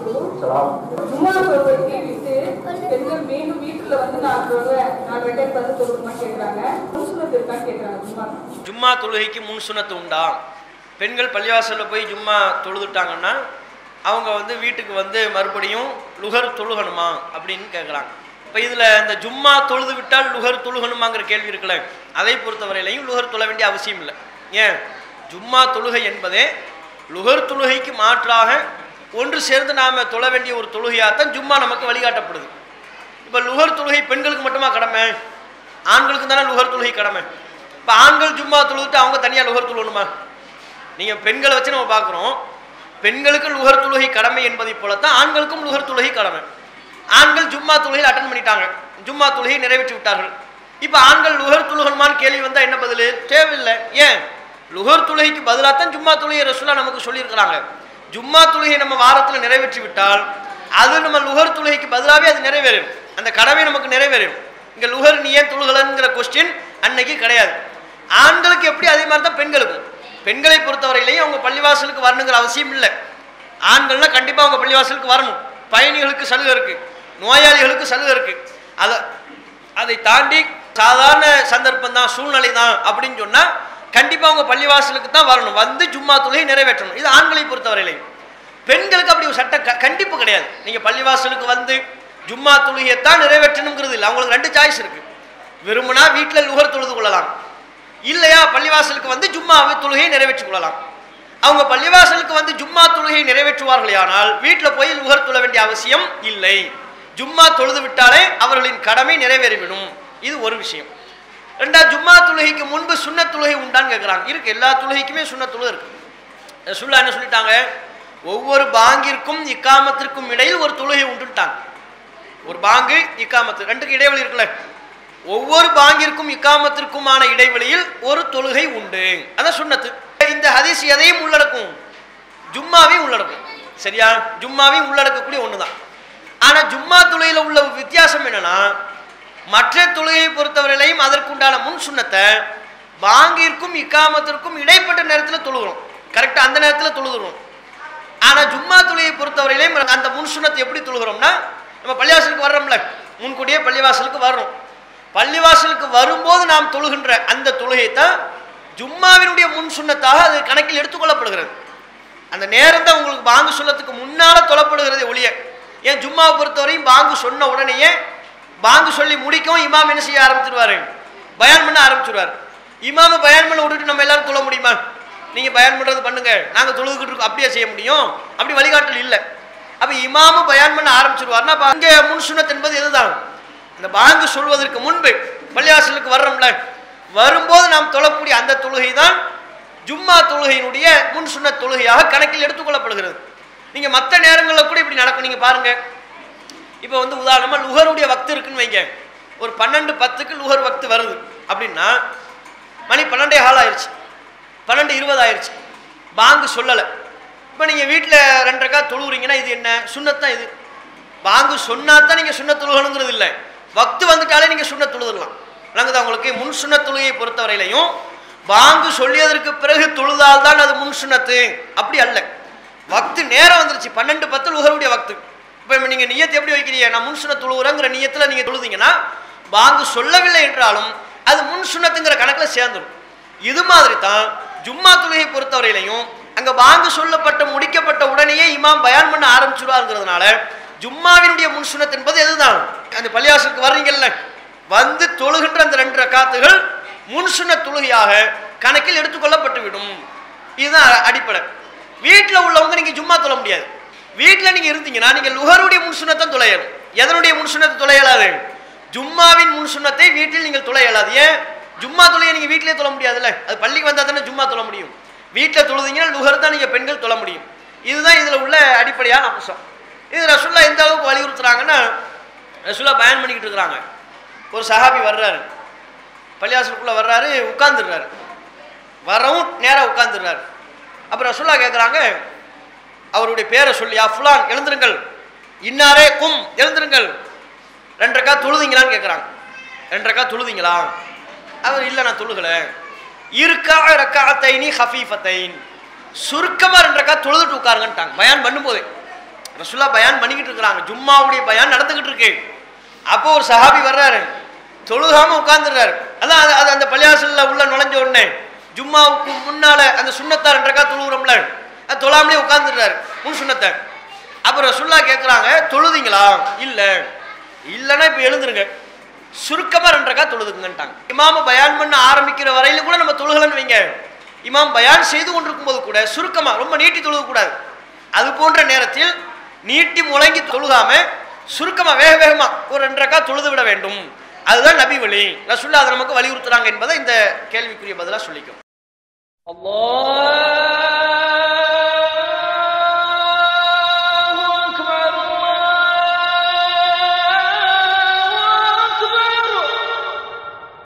ஜும்மா தொழுகைக்கு விட்டு பெண்கள் மீண்டும் வீட்டுல வந்து நான் தொழுவேன் நான் ரெண்டாயிரத்து வந்து தொழுவணுமா கேட்குறாங்க முன்சுனத்து இருக்கான்னு கேட்குறாங்க ஜும்மா ஜும்மா தொழுகைக்கு முன் சுன்னத்து உண்டா பெண்கள் பள்ளிவாசலில் போய் ஜும்மா தொழுதுட்டாங்கன்னா அவங்க வந்து வீட்டுக்கு வந்து மறுபடியும் லுகர் தொழுகணுமா அப்படின்னு கேட்குறாங்க இப்போ இதில் இந்த ஜும்மா தொழுது விட்டால் லுகர் தொழுகணுமாங்கிற கேள்வி இருக்குல்ல அதை பொறுத்தவரையிலையும் லுகர் தொழ வேண்டிய அவசியம் இல்லை ஏன் ஜும்மா தொழுகை என்பதே லுகர் தொழுகைக்கு மாற்றாக ஒன்று சேர்ந்து நாம் தொழ வேண்டிய ஒரு தொழுகையாகத்தான் ஜும்மா நமக்கு வழிகாட்டப்படுது இப்போ லுகர் தொழுகை பெண்களுக்கு மட்டுமா கடமை ஆண்களுக்கு தானே லுகர் தொழுகை கடமை இப்போ ஆண்கள் ஜும்மா தொழுதுட்டு அவங்க தனியாக லுகர் தொழுகணுமா நீங்கள் பெண்களை வச்சு நம்ம பார்க்குறோம் பெண்களுக்கு லுகர் தொழுகை கடமை என்பதை போலத்தான் ஆண்களுக்கும் லுகர் தொழுகை கடமை ஆண்கள் ஜும்மா தொழுகையில் அட்டன் பண்ணிட்டாங்க ஜும்மா தொழுகையை நிறைவேற்றி விட்டார்கள் இப்போ ஆண்கள் லுகர் தொழுகணுமான்னு கேள்வி வந்தால் என்ன பதில் தேவையில்லை ஏன் லுகர் தொழுகைக்கு பதிலாக தான் ஜும்மா தொழுகை ரசூலா நமக்கு சொல்லியிருக்கிறாங்க ஜும்மா தொழுகையை நம்ம வாரத்தில் நிறைவேற்றி விட்டால் அது நம்ம லுகர் தொழுகைக்கு பதிலாகவே அது நிறைவேறும் அந்த கடமை நமக்கு நிறைவேறும் இங்கே லுகர் நீ ஏன் தொழுகலங்கிற கொஸ்டின் அன்னைக்கு கிடையாது ஆண்களுக்கு எப்படி அதே மாதிரி தான் பெண்களுக்கும் பெண்களை பொறுத்தவரையிலையும் அவங்க பள்ளிவாசலுக்கு வரணுங்கிற அவசியம் இல்லை ஆண்கள்னா கண்டிப்பாக அவங்க பள்ளிவாசலுக்கு வரணும் பயணிகளுக்கு சலுகை இருக்குது நோயாளிகளுக்கு சலுகை இருக்குது அதை அதை தாண்டி சாதாரண சந்தர்ப்பம் தான் சூழ்நிலை தான் அப்படின்னு சொன்னால் கண்டிப்பாக அவங்க பள்ளிவாசலுக்கு தான் வரணும் வந்து ஜும்மா தொழுகை நிறைவேற்றணும் இது ஆண்களை பொறுத்தவரையிலையும் பெண்களுக்கு அப்படி ஒரு சட்ட க- கண்டிப்பு கிடையாது நீங்கள் பள்ளிவாசலுக்கு வந்து ஜும்மா தொழுகையை தான் நிறைவேற்றணுங்கிறது இல்லை அவங்களுக்கு ரெண்டு சாய்ஸ் இருக்கு விரும்பினா வீட்டில் லுகர் தொழுது கொள்ளலாம் இல்லையா பள்ளிவாசலுக்கு வந்து ஜும்மாவை தொழுகையை நிறைவேற்றிக் கொள்ளலாம் அவங்க பள்ளிவாசலுக்கு வந்து ஜும்மா தொழுகையை நிறைவேற்றுவார்களேயானால் வீட்டில் போய் லுகர் தொழ வேண்டிய அவசியம் இல்லை ஜும்மா தொழுது விட்டாலே அவர்களின் கடமை நிறைவேறிவிடும் இது ஒரு விஷயம் ரெண்டா ஜும்மா தொழுகைக்கு முன்பு சுன்னத் தொழுகை உண்டான்னு கேட்குறாங்க இருக்கு எல்லா தொழுகைக்குமே சுன்னத் தொழுகை இருக்கு சுல்லா என்ன சொல்லிட்டாங்க ஒவ்வொரு பாங்கிற்கும் இக்காமத்திற்கும் இடையில் ஒரு தொழுகை உண்டுட்டாங்க ஒரு பாங்கு இக்காமத்து ரெண்டுக்கு இடைவெளி இருக்குல்ல ஒவ்வொரு பாங்கிற்கும் இக்காமத்திற்குமான இடைவெளியில் ஒரு தொழுகை உண்டு அதான் சுன்னத்து இந்த ஹதீஸ் எதையும் உள்ளடக்கும் ஜும்மாவையும் உள்ளடக்கும் சரியா ஜும்மாவையும் உள்ளடக்கக்கூடிய ஒன்று தான் ஆனால் ஜும்மா தொழுகையில் உள்ள வித்தியாசம் என்னன்னா மற்ற தொழுகையை பொறுத்தவரையிலையும் அதற்குண்டான முன் சுண்ணத்தை பாங்கிற்கும் இக்காமத்திற்கும் இடைப்பட்ட நேரத்தில் தொழுகிறோம் கரெக்டாக அந்த நேரத்தில் தொழுகிறோம் ஆனால் ஜும்மா தொழுகையை பொறுத்தவரையிலையும் அந்த முன் சுண்ணத்தை எப்படி தொழுகிறோம்னா நம்ம பள்ளிவாசலுக்கு வர்றோம்ல முன்கூட்டியே பள்ளிவாசலுக்கு வர்றோம் பள்ளிவாசலுக்கு வரும்போது நாம் தொழுகின்ற அந்த தொழுகை தான் ஜும்மாவினுடைய முன் சுண்ணத்தாக அது கணக்கில் எடுத்துக்கொள்ளப்படுகிறது அந்த நேரம் தான் உங்களுக்கு பாங்கு சொல்லத்துக்கு முன்னால தொழப்படுகிறது ஒழிய ஏன் ஜும்மாவை பொறுத்தவரையும் பாங்கு சொன்ன உடனேயே பாங்கு சொல்லி முடிக்கவும் இமாம் என்ன செய்ய ஆரம்பிச்சிருவாரு பயான் பண்ண ஆரம்பிச்சிருவார் இமாம பயான் பண்ண விட்டுட்டு நம்ம எல்லாரும் தொழ முடியுமா நீங்க பயான் பண்றது பண்ணுங்க நாங்க தொழுதுகிட்டு இருக்கோம் அப்படியே செய்ய முடியும் அப்படி வழிகாட்டல் இல்லை அப்ப இமாம பயான் பண்ண ஆரம்பிச்சிருவார்னா அப்ப அங்கே முன் சுன்னத் என்பது இதுதான் இந்த பாங்கு சொல்வதற்கு முன்பு பள்ளிவாசலுக்கு வர்றோம்ல வரும்போது நாம் தொழக்கூடிய அந்த தொழுகை தான் ஜும்மா தொழுகையினுடைய முன் சுன்ன தொழுகையாக கணக்கில் எடுத்துக்கொள்ளப்படுகிறது நீங்க மற்ற நேரங்களில் கூட இப்படி நடக்கும் நீங்க பாருங்க இப்போ வந்து உதாரணமா லுகருடைய வக்து இருக்குன்னு வைங்க ஒரு பன்னெண்டு பத்துக்கு லுகர் வக்து வருது அப்படின்னா மணி பன்னெண்டே கால் ஆயிடுச்சு பன்னெண்டு இருபது ஆயிடுச்சு பாங்கு சொல்லலை இப்போ நீங்கள் வீட்டில் ரெண்டரைக்கா தொழுவுறீங்கன்னா இது என்ன சுண்ணத்தான் இது பாங்கு சொன்னா தான் நீங்கள் சுண்ண தொழுகணுங்கிறது இல்லை வக்து வந்துட்டாலே நீங்கள் சுண்ண தொழுதுடலாம் விளங்குதா உங்களுக்கு முன் சுண்ண தொழுகையை பொறுத்தவரையிலையும் பாங்கு சொல்லியதற்கு பிறகு தொழுதால் தான் அது முன் சுண்ணத்து அப்படி அல்ல வக்து நேரம் வந்துருச்சு பன்னெண்டு பத்து லுகருடைய வக்து இப்போ நீங்கள் நியத்தை எப்படி வைக்கிறீங்க நான் முன் சுண்ண தொழுகிறேங்கிற நியத்தில் நீங்கள் தொழுதீங்கன்னா பாங்கு சொல்லவில்லை என்றாலும் அது முன் சுண்ணத்துங்கிற கணக்கில் சேர்ந்துடும் இது மாதிரி தான் ஜும்மா தொழுகையை பொறுத்தவரையிலையும் அங்க பாங்கு சொல்லப்பட்ட முடிக்கப்பட்ட உடனேயே இமாம் பயான் பண்ண ஆரம்பிச்சுடுவாருங்கிறதுனால ஜும்மாவினுடைய முன் சுன்னத் என்பது எதுதான் அந்த பள்ளிவாசலுக்கு வர்றீங்கல்ல வந்து தொழுகின்ற அந்த ரெண்டு ரக்காத்துகள் முன் சுன்னத் தொழுகையாக கணக்கில் எடுத்துக்கொள்ளப்பட்டு விடும் இதுதான் அ- அடிப்படை வீட்டில் உள்ளவங்க நீங்க ஜும்மா தொழ முடியாது வீட்டில் நீங்க இருந்தீங்கன்னா நீங்க லுகருடைய முன் சுன்னத்தை தொலையணும் எதனுடைய முன் சுன்னத்தை தொலை இயலாது ஜும்மாவின் முன் சுன்னத்தை வீட்டில் நீங்கள் தொலை இயலாது ஏன் ஜும்மா தொலையை நீங்க வீட்டிலே தொழ முடியாதுல்ல அது பள்ளிக்கு வந்தா தானே ஜும்மா தொழ முடியும் வீட்டில் தொழுதீங்கன்னா லுகர் தான் நீங்க பெண்கள் தொழ முடியும் இதுதான் இதுல உள்ள அடிப்படையான அம்சம் இது ரசுல்லா எந்த அளவுக்கு வலியுறுத்துறாங்கன்னா ரசுல்லா பயன் பண்ணிக்கிட்டு இருக்கிறாங்க ஒரு சஹாபி வர்றாரு பள்ளிவாசலுக்குள்ள வர்றாரு உட்கார்ந்துடுறாரு வரவும் நேராக உட்கார்ந்துடுறாரு அப்புறம் ரசுல்லா கேட்குறாங்க அவருடைய பேரை சொல்லி யா ஃபுலான் எழுந்திருங்கள் இன்னாரே கும் எழுந்திருங்கள் ரெண்டரைக்கா தொழுதீங்களான்னு கேட்குறாங்க ரெண்டரைக்கா தொழுதீங்களா அவர் இல்லை நான் தொழுகலை இருக்கா ரக்காத்தைனி ஹஃபீஃபத்தைன் சுருக்கமாக ரெண்டரைக்கா தொழுதுட்டு உட்காருங்கன்ட்டாங்க பயான் பண்ணும்போதே ரசுல்லா பயான் பண்ணிக்கிட்டு இருக்கிறாங்க ஜும்மாவுடைய பயான் நடந்துகிட்டு இருக்கு அப்போ ஒரு சஹாபி வர்றாரு தொழுகாம உட்கார்ந்துடுறாரு அதான் அது அது அந்த பள்ளியாசல்ல உள்ள நுழைஞ்ச உடனே ஜும்மாவுக்கு முன்னால அந்த சுண்ணத்தா ரெண்டரைக்கா தொழுகிறோம்ல அது தொழாமலே உட்கார்ந்துடுறாரு முன் சுண்ணத்தை அப்புறம் ரசுல்லா கேட்குறாங்க தொழுதிங்களா இல்ல இல்லைன்னா இப்போ எழுந்துருங்க சுருக்கமா ரெண்டரைக்கா தொழுதுங்கன்ட்டாங்க இமாம பயான் பண்ண ஆரம்பிக்கிற வரையில கூட நம்ம தொழுகலன்னு வைங்க இமாம் பயான் செய்து கொண்டிருக்கும் போது கூட சுருக்கமா ரொம்ப நீட்டி தொழுக கூடாது அது போன்ற நேரத்தில் நீட்டி முழங்கி தொழுகாம சுருக்கமா வேக வேகமா ஒரு ரெண்டரைக்கா தொழுது விட வேண்டும் அதுதான் நபி வழி ரசுல்லா அதை நமக்கு வலியுறுத்துறாங்க என்பதை இந்த கேள்விக்குரிய பதிலா சொல்லிக்கும் அல்லாஹ்